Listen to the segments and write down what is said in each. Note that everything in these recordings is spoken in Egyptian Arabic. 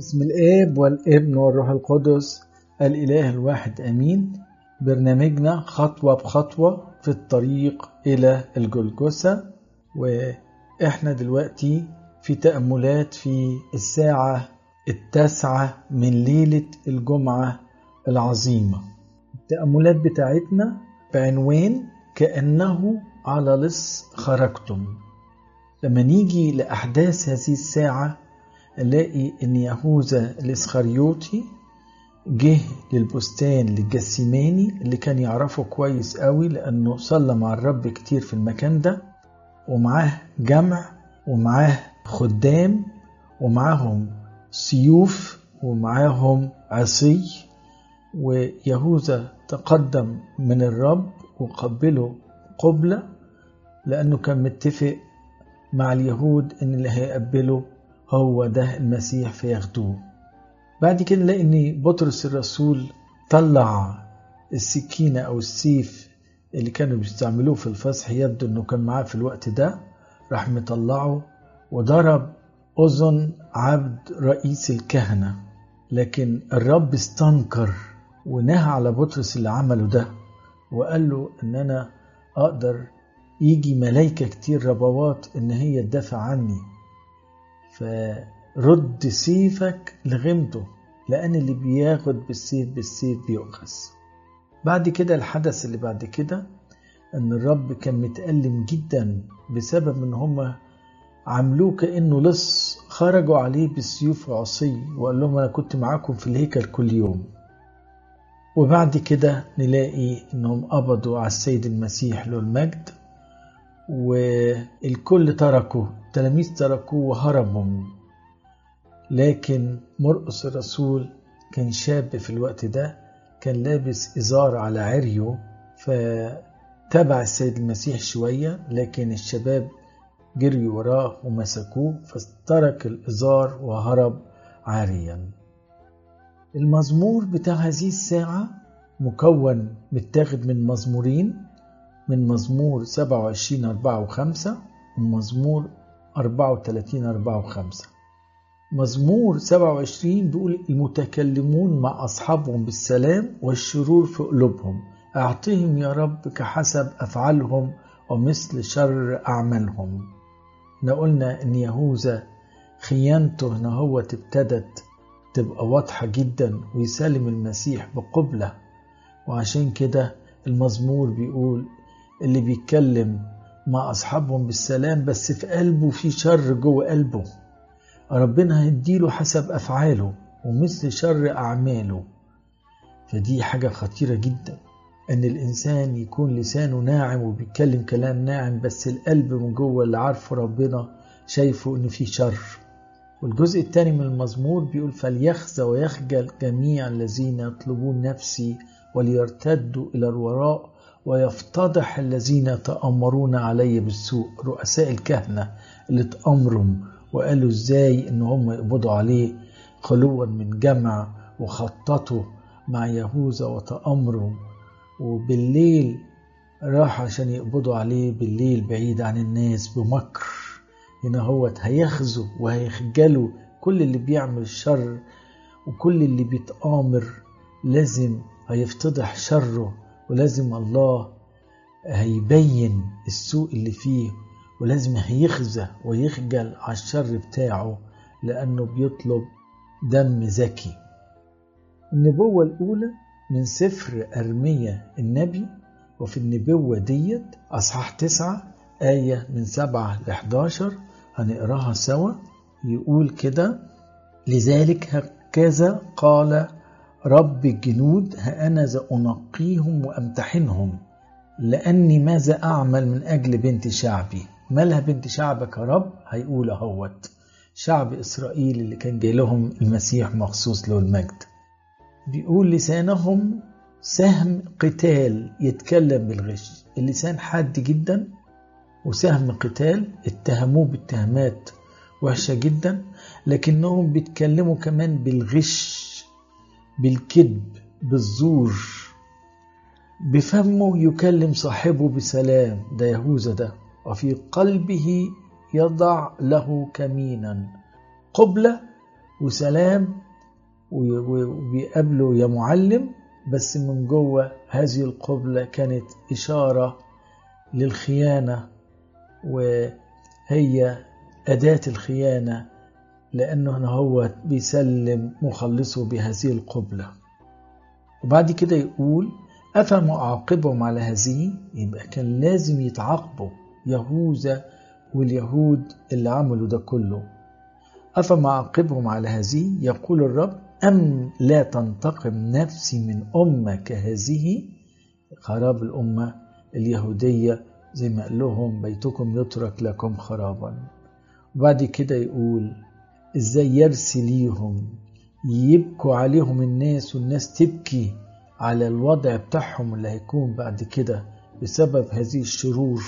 بسم الآب والابن والروح القدس الإله الواحد آمين برنامجنا خطوة بخطوة في الطريق إلى الجلجسة وإحنا دلوقتي في تأملات في الساعة التاسعة من ليلة الجمعة العظيمة التأملات بتاعتنا بعنوان كأنه على لص خرجتم لما نيجي لأحداث هذه الساعة نلاقي إن يهوذا الإسخريوطي جه للبستان للجسيماني اللي كان يعرفه كويس قوي لأنه صلى مع الرب كتير في المكان ده ومعاه جمع ومعاه خدام ومعاهم سيوف ومعاهم عصي ويهوذا تقدم من الرب وقبله قبلة لأنه كان متفق مع اليهود إن اللي هيقبله هو ده المسيح فياخدوه بعد كده نلاقي ان بطرس الرسول طلع السكينة او السيف اللي كانوا بيستعملوه في الفصح يبدو انه كان معاه في الوقت ده راح مطلعه وضرب اذن عبد رئيس الكهنة لكن الرب استنكر ونهى على بطرس اللي عمله ده وقال له ان انا اقدر يجي ملايكة كتير ربوات ان هي تدافع عني فرد سيفك لغمته لأن اللي بياخد بالسيف بالسيف بيؤخذ بعد كده الحدث اللي بعد كده أن الرب كان متألم جدا بسبب أن هما عملوه كأنه لص خرجوا عليه بالسيوف وعصي وقال لهم أنا كنت معاكم في الهيكل كل يوم وبعد كده نلاقي أنهم قبضوا على السيد المسيح له المجد والكل تركوا التلاميذ تركوه وهربوا لكن مرقس الرسول كان شاب في الوقت ده كان لابس إزار على عريه فتبع السيد المسيح شوية لكن الشباب جريوا وراه ومسكوه فترك الإزار وهرب عاريا المزمور بتاع هذه الساعة مكون متاخد من مزمورين من مزمور 27 4 و5 ومزمور 34 4 و5 مزمور 27 بيقول المتكلمون مع أصحابهم بالسلام والشرور في قلوبهم أعطهم يا رب كحسب أفعالهم ومثل شر أعمالهم احنا قلنا إن يهوذا خيانته هنا هو ابتدت تبقى واضحة جدا ويسلم المسيح بقبلة وعشان كده المزمور بيقول اللي بيتكلم مع أصحابهم بالسلام بس في قلبه في شر جوه قلبه ربنا هيديله حسب أفعاله ومثل شر أعماله فدي حاجة خطيرة جدا أن الإنسان يكون لسانه ناعم وبيتكلم كلام ناعم بس القلب من جوه اللي عارفه ربنا شايفه إن في شر والجزء الثاني من المزمور بيقول فليخزى ويخجل جميع الذين يطلبون نفسي وليرتدوا إلى الوراء ويفتضح الذين تأمرون علي بالسوء رؤساء الكهنة اللي تأمروا وقالوا ازاي ان هم يقبضوا عليه خلوا من جمع وخططوا مع يهوذا وتأمروا وبالليل راح عشان يقبضوا عليه بالليل بعيد عن الناس بمكر هنا هو هيخزوا وهيخجلوا كل اللي بيعمل الشر وكل اللي بيتآمر لازم هيفتضح شره ولازم الله هيبين السوء اللي فيه ولازم هيخزى ويخجل على الشر بتاعه لأنه بيطلب دم زكي النبوة الأولى من سفر أرمية النبي وفي النبوة ديت أصحاح تسعة آية من سبعة لحداشر هنقراها سوا يقول كده لذلك هكذا قال رب الجنود ها أنا ذا أنقيهم وأمتحنهم لأني ماذا أعمل من أجل بنت شعبي مالها بنت شعبك يا رب هيقول اهوت شعب إسرائيل اللي كان جاي لهم المسيح مخصوص له المجد بيقول لسانهم سهم قتال يتكلم بالغش اللسان حاد جدا وسهم قتال اتهموه باتهامات وحشة جدا لكنهم بيتكلموا كمان بالغش بالكذب بالزور بفمه يكلم صاحبه بسلام ده يهوذا ده وفي قلبه يضع له كمينا قبلة وسلام وبيقابله يا معلم بس من جوه هذه القبلة كانت إشارة للخيانة وهي أداة الخيانة لأنه هو بيسلم مخلصه بهذه القبلة وبعد كده يقول أفما أعاقبهم على هذه يبقى كان لازم يتعاقبوا يهوذا واليهود اللي عملوا ده كله أفما أعاقبهم على هذه يقول الرب أم لا تنتقم نفسي من أمة كهذه خراب الأمة اليهودية زي ما قال لهم بيتكم يترك لكم خرابا وبعد كده يقول ازاي يرسي ليهم يبكوا عليهم الناس والناس تبكي على الوضع بتاعهم اللي هيكون بعد كده بسبب هذه الشرور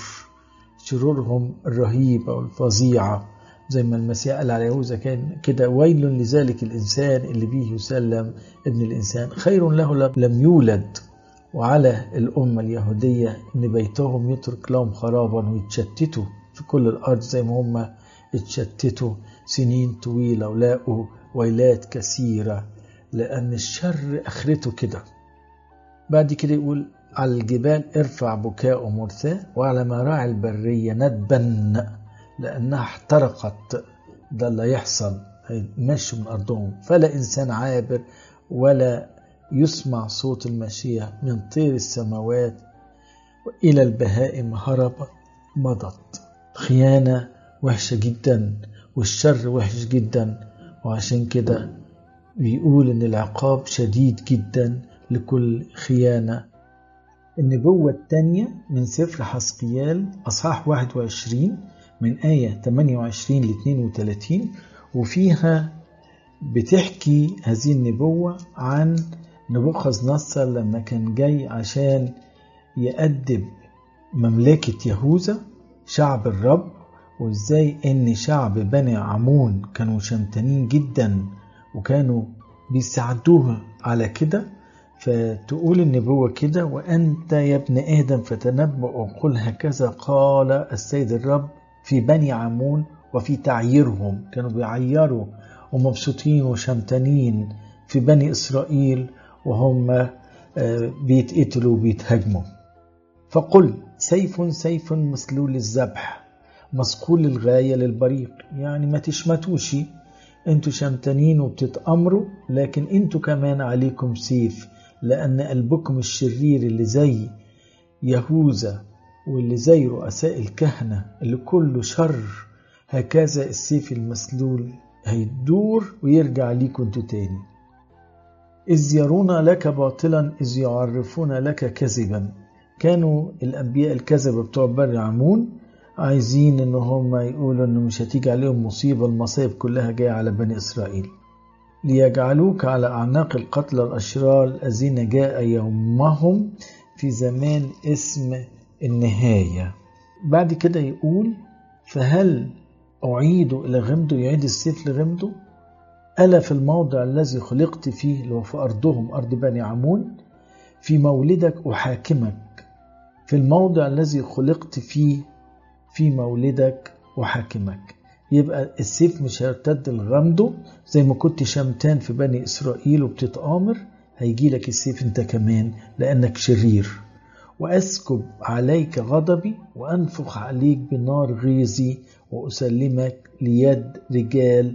شرورهم الرهيبة والفظيعة زي ما المسيح قال على يهوذا كان كده ويل لذلك الإنسان اللي به يسلم ابن الإنسان خير له لم يولد وعلى الأمة اليهودية إن بيتهم يترك لهم خرابا ويتشتتوا في كل الأرض زي ما هم اتشتتوا سنين طويلة ولاقوا ويلات كثيرة لأن الشر آخرته كده بعد كده يقول على الجبال ارفع بكاء مرثاه وعلى مراعي البرية ندبا لأنها احترقت ده اللي يحصل هيمشوا من أرضهم فلا إنسان عابر ولا يسمع صوت المشية من طير السماوات وإلى البهائم هرب مضت خيانة وحشة جدا والشر وحش جدا وعشان كده بيقول إن العقاب شديد جدا لكل خيانة النبوة الثانية من سفر حسقيال أصحاح 21 من آية 28 ل 32 وفيها بتحكي هذه النبوة عن نبوخذ نصر لما كان جاي عشان يأدب مملكة يهوذا شعب الرب وازاي ان شعب بني عمون كانوا شمتانين جدا وكانوا بيساعدوه على كده فتقول النبوة كده وأنت يا ابن آدم فتنبأ وقل هكذا قال السيد الرب في بني عمون وفي تعييرهم كانوا بيعيروا ومبسوطين وشمتانين في بني إسرائيل وهم بيتقتلوا وبيتهاجموا فقل سيف سيف مسلول الذبح مسقول الغاية للبريق يعني ما تشمتوش انتوا شمتانين وبتتأمروا لكن انتوا كمان عليكم سيف لأن قلبكم الشرير اللي زي يهوذا واللي زي رؤساء الكهنة اللي كله شر هكذا السيف المسلول هيدور ويرجع ليكم انتوا تاني إذ يرون لك باطلا إذ يعرفون لك كذبا كانوا الأنبياء الكذبة بتوع بر عمون عايزين ان هم يقولوا انه مش هتيجي عليهم مصيبة المصايب كلها جاية على بني اسرائيل ليجعلوك على اعناق القتلى الاشرار الذين جاء يومهم في زمان اسم النهاية بعد كده يقول فهل أعيد إلى غمده يعيد السيف لغمده ألا في الموضع الذي خلقت فيه اللي هو في أرضهم أرض بني عمون في مولدك أحاكمك في الموضع الذي خلقت فيه في مولدك وحاكمك يبقى السيف مش هيرتد لغمده زي ما كنت شمتان في بني إسرائيل وبتتآمر هيجي لك السيف انت كمان لأنك شرير وأسكب عليك غضبي وأنفخ عليك بنار غيظي وأسلمك ليد رجال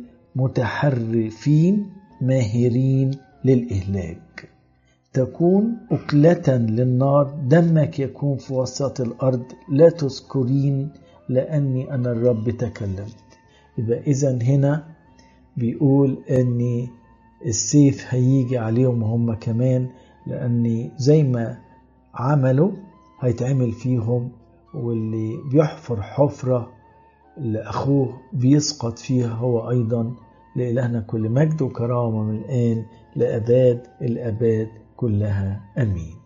متحرفين ماهرين للإهلاك تكون أكلة للنار دمك يكون في وسط الأرض لا تذكرين لأني أنا الرب تكلمت يبقى إذا هنا بيقول أن السيف هيجي عليهم هم كمان لأن زي ما عملوا هيتعمل فيهم واللي بيحفر حفرة لأخوه بيسقط فيها هو أيضا لإلهنا كل مجد وكرامة من الآن لأباد الأباد كلها أمين